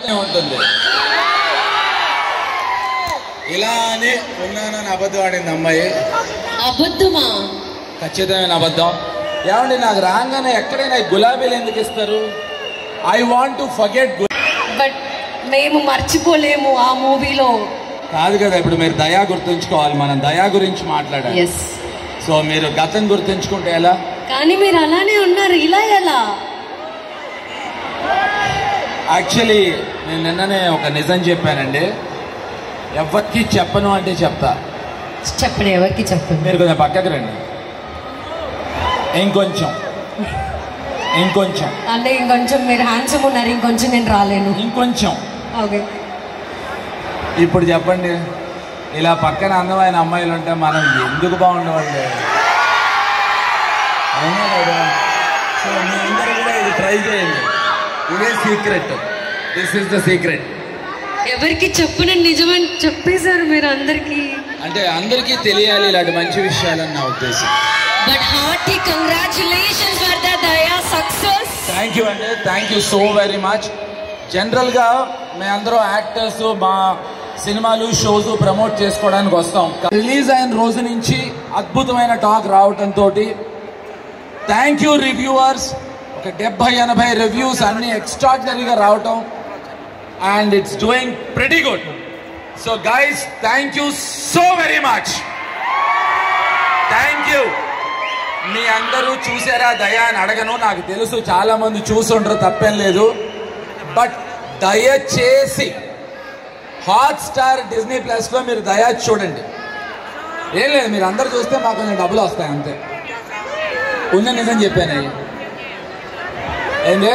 ఉంటుంది ఇలా అని ఉన్నానని అబద్ధం ఆడింది అమ్మాయి అబద్ధమా ఖచ్చితమైన అబద్ధం ఏమండి నాకు రాగానే ఎక్కడైనా ఈ గులాబీలు ఎందుకు ఇస్తారు I want to forget but మేము మర్చిపోలేము ఆ మూవీలో కాదు కదా ఇప్పుడు మీరు దయా గుర్తుంచుకోవాలి మనం దయా గురించి మాట్లాడాలి ఎస్ సో మీరు గతం గుర్తుంచుకుంటే ఎలా కానీ మీరు అలానే ఉన్నారు ఇలా ఎలా యాక్చువల్లీ నేను నిన్ననే ఒక నిజం చెప్పానండి ఎవరికి చెప్పను అంటే చెప్తా చెప్పండి ఎవరికి చెప్పండి మీరు కొంచెం పక్కకి రండి ఇంకొంచెం ఇంకొంచెం అంటే ఇంకొంచెం మీరు హ్యాండ్సమ్ ఉన్నారు ఇంకొంచెం నేను రాలేను ఇంకొంచెం ఓకే ఇప్పుడు చెప్పండి ఇలా పక్కన అందమైన అమ్మాయిలు ఉంటే మనం ఎందుకు బాగుండవండి అవునా కదా సో మీ అందరూ కూడా ఇది ట్రై చేయండి ఇదే secret this is the secret ఎవరికి చెప్పనని నిజమని చెప్పేశారు మీరు అందరికి అంటే అందరికీ తెలియాలి ఇలాంటి మంచి విషయాలని నా ఉద్దేశం but hearty congratulations for the Daya success thank you అండి thank you so very much జనరల్గా మేమందరం యాక్టర్స్ మా సినిమాలు షోస్ ప్రమోట్ చేసుకోవడానికి వస్తాం రిలీజ్ అయిన రోజు నుంచి అద్భుతమైన టాక్ రావటంతో థ్యాంక్ యూ రివ్యూవర్స్ ఒక డెబ్బై ఎనభై రివ్యూస్ అన్ని ఎక్స్ట్రాడినరీగా రావటం and it's doing pretty good so guys thank you so very much thank you మీ అందరూ చూసారా దయ అని అడగను నాకు తెలుసు చాలా మంది చూసుంటారు తప్పేం లేదు బట్ దయచేసి హాట్ స్టార్ డిజ్నీ ప్లస్ లో మీరు దయా చూడండి ఏం లేదు మీరు అందరు చూస్తే మాకు కొంచెం డబ్బులు వస్తాయి అంతే ఉన్న నిజం చెప్పాను ఏంది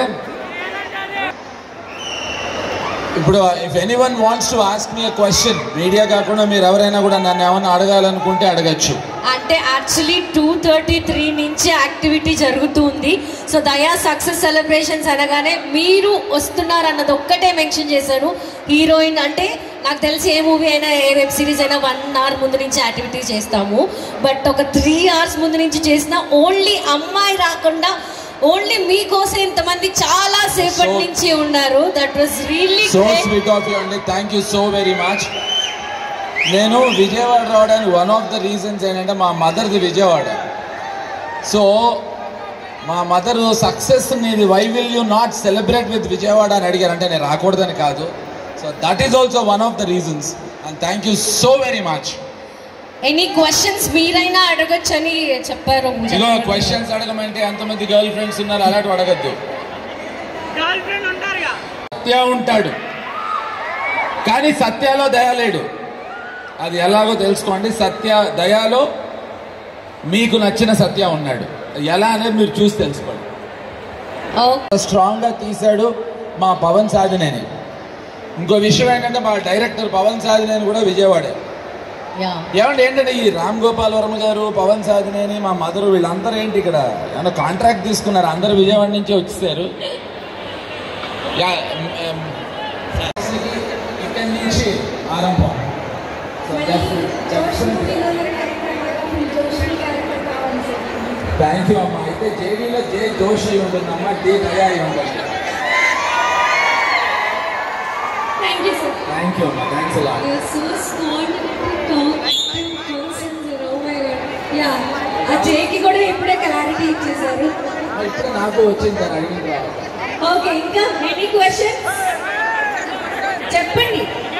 ఇప్పుడు if any one wants to ask me question media కాకుండా మీరు ఎవరైనా కూడా నన్ను ఏమైనా అడగాలనుకుంటే అడగచ్చు అంటే యాక్చువల్లీ టూ థర్టీ త్రీ నుంచి యాక్టివిటీ జరుగుతుంది సో దయా సక్సెస్ సెలబ్రేషన్స్ అనగానే మీరు వస్తున్నారు అన్నది ఒక్కటే మెన్షన్ చేశాను హీరోయిన్ అంటే నాకు తెలిసి ఏ మూవీ అయినా ఏ వెబ్ సిరీస్ అయినా వన్ అవర్ ముందు నుంచి యాక్టివిటీ చేస్తాము బట్ ఒక త్రీ అవర్స్ ముందు నుంచి చేసిన ఓన్లీ అమ్మాయి రాకుండా ఓన్లీ మీకోసం ఇంతమంది చాలా సేపటి So- నుంచి ఉన్నారు that was really so sweet of you అండి thank you so very much నేను విజయవాడ రావడానికి వన్ ఆఫ్ ద రీజన్స్ ఏంటంటే మా మదర్ది విజయవాడ సో మా మదర్ సక్సెస్ నీది why will you not celebrate with Vijayawada అని అడిగారు అంటే నేను రాకూడదని కాదు so that is also one of the reasons and thank you so very much any questions మీరైనా అడగొచ్చని చెప్పారు ఇదిగో క్వశ్చన్స్ అడగమంటే ఎంతమంది గర్ల్ ఫ్రెండ్స్ ఉన్నారు అలాంటివి అడగద్దు సత్య ఉంటాడు కానీ సత్యలో దయ లేడు అది ఎలాగో తెలుసుకోండి సత్య దయాలో మీకు నచ్చిన సత్య ఉన్నాడు ఎలా అనేది మీరు చూసి తెలుసుకోండి స్ట్రాంగ్ గా తీశాడు మా పవన్ సాధినేని ఇంకో విషయం ఏంటంటే మా డైరెక్టర్ పవన్ సాధినేని కూడా విజయవాడే ఏమంటే ఏంటంటే ఈ రామ్ గోపాల్ వర్మ గారు పవన్ సాధినేని మా మదరు వీళ్ళందరూ ఏంటి ఇక్కడ ఏమన్నా కాంట్రాక్ట్ తీసుకున్నారు అందరు విజయవాడ నుంచే వచ్చేసారు యా, మ్, మ్, ఇక్కడి నుంచి ఆరంభం థ్యాంక్ యూ అమ్మా అయితే జేడీలో జే జోషి ఉంటుందమ్మా డి దయా అయి ఉంటుంది thank you sir thank you అమ్మా థ్యాంక్స్ అలా You're so smart person, oh my god. Yeah. ఆ జేకి కూడా ఇప్పుడే క్లారిటీ ఇచ్చేసారు ఇప్పుడు నాకు వచ్చింది సార్ అడిగిన తర్వాత ఓకే ఇంకా ఎనీ క్వశ్చన్ చెప్పండి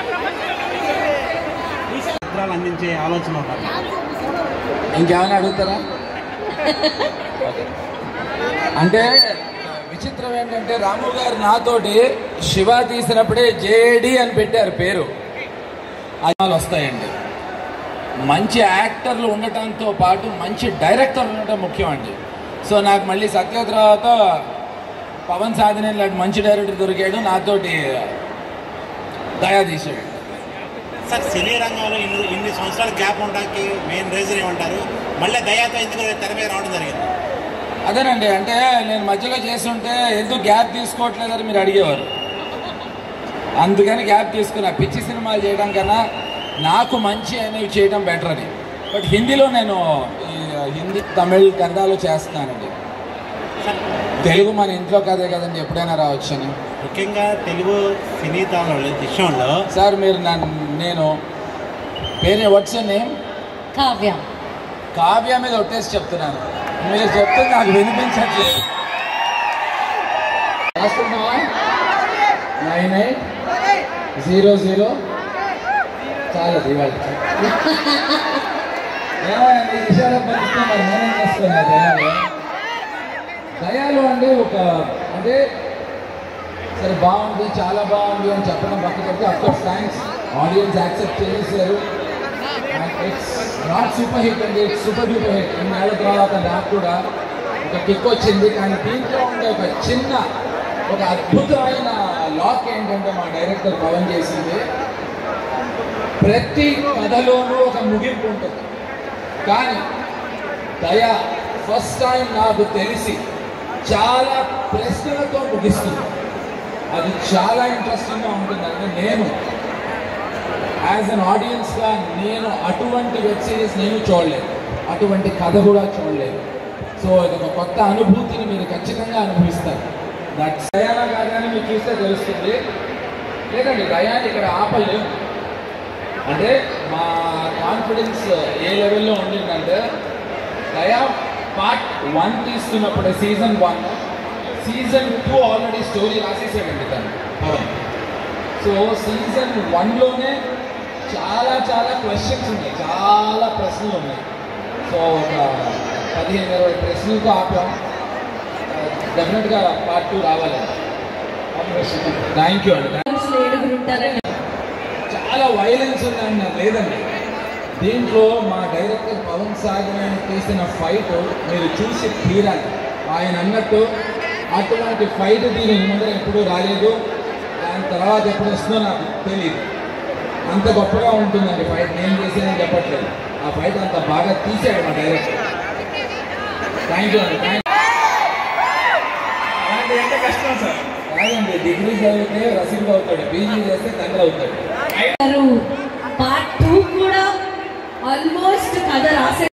చిత్రాలు అందించే ఆలోచన ఉండాలి ఇంకేమైనా అడుగుతారా ఓకే. అంటే విచిత్రం ఏంటంటే రాము గారు నాతోటి శివ తీసినప్పుడే జేడి అని పెట్టారు పేరు అజాలు వస్తాయండి మంచి యాక్టర్లు ఉండటంతో పాటు మంచి డైరెక్టర్లు ఉండటం ముఖ్యం అండి సో నాకు మళ్ళీ సత్య తర్వాత పవన్ సాధన లాంటి మంచి డైరెక్టర్ దొరికాడు నాతోటి దయా తీసాడు సార్ సినీ రంగంలో ఇన్ని ఇన్ని సంవత్సరాల గ్యాప్ ఉండడానికి మెయిన్ రీజన్ ఏమంటారు మళ్ళీ దయాతో ఎందుకు తెర మీద రావడం జరిగింది అదేనండి అంటే నేను మధ్యలో చేస్తుంటే ఎందుకు గ్యాప్ తీసుకోవట్లేదని మీరు అడిగేవారు అందుకని గ్యాప్ తీసుకున్నా పిచ్చి సినిమాలు చేయడం కన్నా నాకు మంచి అనేవి చేయడం బెటర్ అని బట్ హిందీలో నేను ఈ హిందీ తమిళ్ కన్నడలో చేస్తున్నానండి సార్ తెలుగు మన ఇంట్లో కదే కదండి ఎప్పుడైనా రావచ్చని ముఖ్యంగా తెలుగు సినీ తాళాల విషయంలో సార్ మీరు నన్ను నేను పేరు వాట్స్ నేమ్ కావ్య కావ్య మీద ఒట్టేసి చెప్తున్నాను మీరు చెప్తే నాకు వినిపించట్లేదు రాస్తున్నావా నైన్ ఎయిట్ జీరో జీరో చాలా ఇవాళ ఏమండి విషయాలు పంపిస్తే మరి నేనేం చేస్తున్నా దయాలు దయాలు అంటే ఒక అంటే సరే బాగుంది చాలా బాగుంది అని చెప్పడం పక్కన పెడితే అఫ్కోర్స్ థ్యాంక్స్ ఆడియన్స్ యాక్సెప్ట్ చేసేసారు ఇట్స్ నాట్ సూపర్ హిట్ అండి ఇట్స్ సూపర్ డూపర్ హిట్ ఇన్నేళ్ల తర్వాత నాకు కూడా ఒక కిక్ వచ్చింది కానీ దీంట్లో ఉండే ఒక చిన్న ఒక అద్భుతమైన లాక్ ఏంటంటే మా డైరెక్టర్ పవన్ చేసింది ప్రతి కథలోనూ ఒక ముగింపు ఉంటుంది కానీ దయ ఫస్ట్ టైం నాకు తెలిసి చాలా ప్రశ్నలతో ముగిస్తుంది అది చాలా ఇంట్రెస్టింగ్గా ఉంటుంది అంటే నేను యాజ్ అన్ ఆడియన్స్గా నేను అటువంటి వెబ్ సిరీస్ నేను చూడలేదు అటువంటి కథ కూడా చూడలేదు సో ఇది ఒక కొత్త అనుభూతిని మీరు ఖచ్చితంగా అనుభవిస్తారు దట్ దయానా కాదని మీరు చూస్తే తెలుస్తుంది లేదండి దయాన్ని ఇక్కడ ఆపలేము అంటే మా కాన్ఫిడెన్స్ ఏ లెవెల్లో ఉండిందంటే దయా పార్ట్ వన్ తీస్తున్నప్పుడు season one season two already story రాసేసాడండి తను పవన్ సో సీజన్ వన్లోనే చాలా చాలా క్వశ్చన్స్ ఉన్నాయి చాలా ప్రశ్నలు ఉన్నాయి సో ఒక పదిహేను ఇరవై ప్రశ్నలతో ఆపాం డెఫినెట్గా పార్ట్ టూ రావాలి థ్యాంక్ యూ అండి ఏడుగురు ఉంటారని చాలా వైలెన్స్ ఉందండి నాకు లేదండి దీంట్లో మా డైరెక్టర్ పవన్ సాగర్ తీసిన ఫైట్ మీరు చూసి తీరాలి ఆయన అన్నట్టు అటువంటి ఫైట్ దీని ముందర ఎప్పుడూ రాలేదు దాని తర్వాత ఎప్పుడు వస్తుందో నాకు తెలియదు అంత గొప్పగా ఉంటుందండి ఫైట్ నేను చేసేదని చెప్పట్లేదు ఆ ఫైట్ అంత బాగా తీసాడు మా డైరెక్టర్ థ్యాంక్ యూ అండి థ్యాంక్ ఎంత కష్టం సార్ కాదండి డిగ్రీ చదివితే రసీదు అవుతాడు పీజీ చేస్తే తండ్రి అవుతాడు పార్ట్ టూ కూడా ఆల్మోస్ట్ కథ రాసే